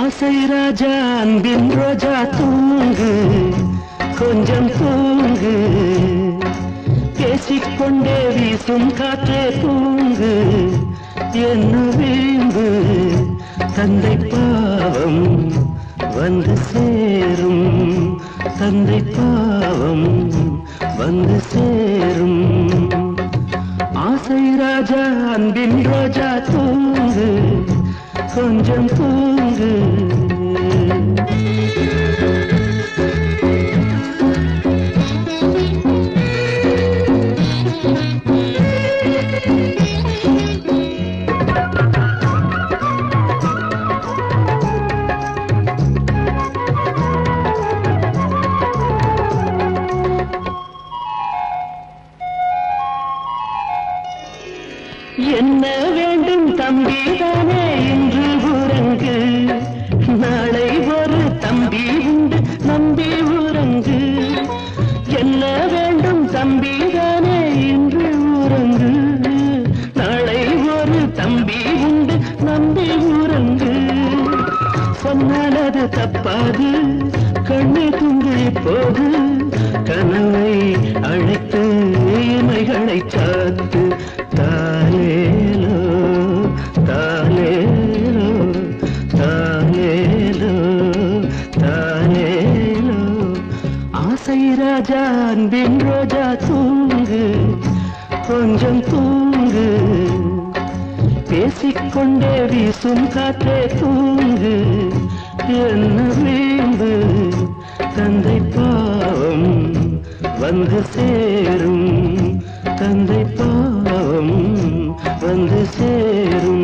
ஆசை ராஜா அன்பின் ரோஜா தூங்கு கொஞ்சம் தூங்கு பேசிக்கொண்டே வீசும் காற்றே தூங்கு என்ன வீம்பு தந்தை பாவம் வந்து சேரும் தந்தை பாவம் வந்து சேரும் ஆசை ராஜா அன்பின் ரோஜா தூங்கு கொஞ்சம் தூங்கு என்ன வேண்டும் தம்பி தானே இன்று உறங்கு நாளை ஒரு தம்பி உண்டு நம்பி உறங்கு என்ன வேண்டும் தம்பி தானே இன்று உறங்கு நாளை ஒரு தம்பி உண்டு நம்பி உறங்கு சொன்னானது தப்பாது கண்ணு தும்பி போது கனவை அழைத்து இமைகளை காத்து தாலேலோ தாலேலோ தாலேலோ தாலேலோ ஆசை ராஜா அன்பின் ரோஜா தூங்கு கொஞ்சம் தூங்கு பேசிக்கொண்டே வீசும் காற்றே தூங்கு என்ன வீம்பு தந்தை பாவம் வந்து சேரும் தந்தை பாவம் வந்து சேரும்